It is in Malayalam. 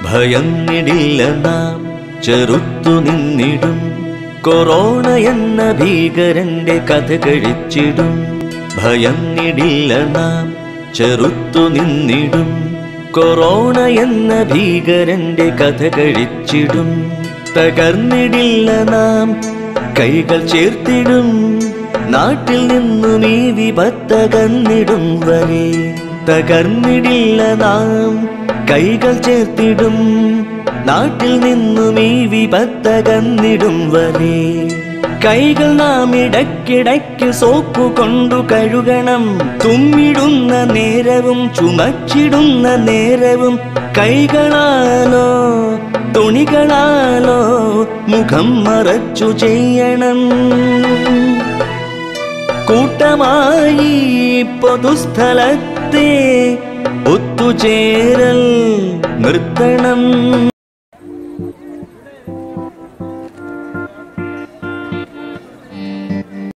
ഭയന്നിടില്ല നാം ചെറുത്തു നിന്നിടും കൊറോണ എന്ന ഭീകരന്റെ കഥ കഴിച്ചിടും ഭയന്നിടില്ല നാം ചെറുത്തു നിന്നിടും കൊറോണ എന്ന ഭീകരന്റെ കഥ കഴിച്ചിടും തകർന്നിടില്ല നാം കൈകൾ ചേർത്തിടും നാട്ടിൽ നിന്നും ഈ വിപത്തകന്നിടും വരെ തകർന്നിടില്ല നാം കൈകൾ ചേർത്തിടും നാട്ടിൽ നിന്നും ഈ വിപത്തകന്നിടും വരെ കൈകൾ നാം ഇടയ്ക്കിടയ്ക്ക് സോപ്പു കൊണ്ടു കഴുകണം തുമ്മിടുന്ന നേരവും ചുമച്ചിടുന്ന നേരവും കൈകളാലോ തുണികളാലോ മുഖം മറച്ചു ചെയ്യണം കൂട്ടമായി പൊതുസ്ഥലത്തെ ഒത്തുചേരൽ നിർത്തണം